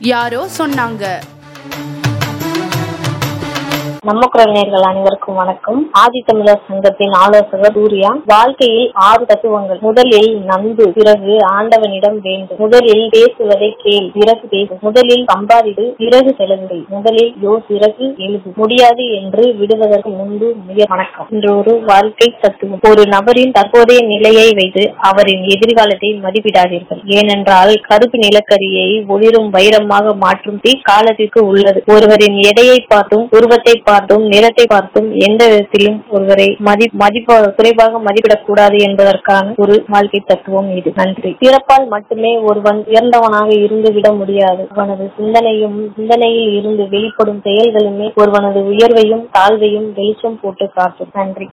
யாரோ சொன்னாங்க நம்ம குரல் நேர்கள் அனைவருக்கும் வணக்கம் ஆதி தமிழர் சங்கத்தின் ஆலோசகர் சூர்யா வாழ்க்கையில் ஆறு தத்துவங்கள் முதலில் நம்பு பிறகு ஆண்டவனிடம் வேண்டும் முதலில் பேசுவதை கேள் பிறகு பேசு முதலில் சம்பாதித்து பிறகு செலவிடு முதலில் யோ பிறகு எழுது முடியாது என்று விடுவதற்கு முன்பு முயற் வணக்கம் இன்று ஒரு வாழ்க்கை தத்துவம் ஒரு நபரின் தற்போதைய நிலையை வைத்து அவரின் எதிர்காலத்தை மதிப்பிடாதீர்கள் ஏனென்றால் கருப்பு நிலக்கரியை ஒளிரும் வைரமாக மாற்றும் தீ காலத்திற்கு உள்ளது ஒருவரின் எடையை பார்த்தும் உருவத்தை பார்த்தும் நிறத்தை பார்த்தும் எந்த விதத்திலும் ஒருவரை மதி மதிப்ப குறைவாக மதிப்பிடக் கூடாது என்பதற்கான ஒரு வாழ்க்கை தத்துவம் இது நன்றி பிறப்பால் மட்டுமே ஒருவன் உயர்ந்தவனாக இருந்து விட முடியாது அவனது சிந்தனையும் சிந்தனையில் இருந்து வெளிப்படும் செயல்களுமே ஒருவனது உயர்வையும் தாழ்வையும் வெளிச்சம் போட்டு காட்டும் நன்றி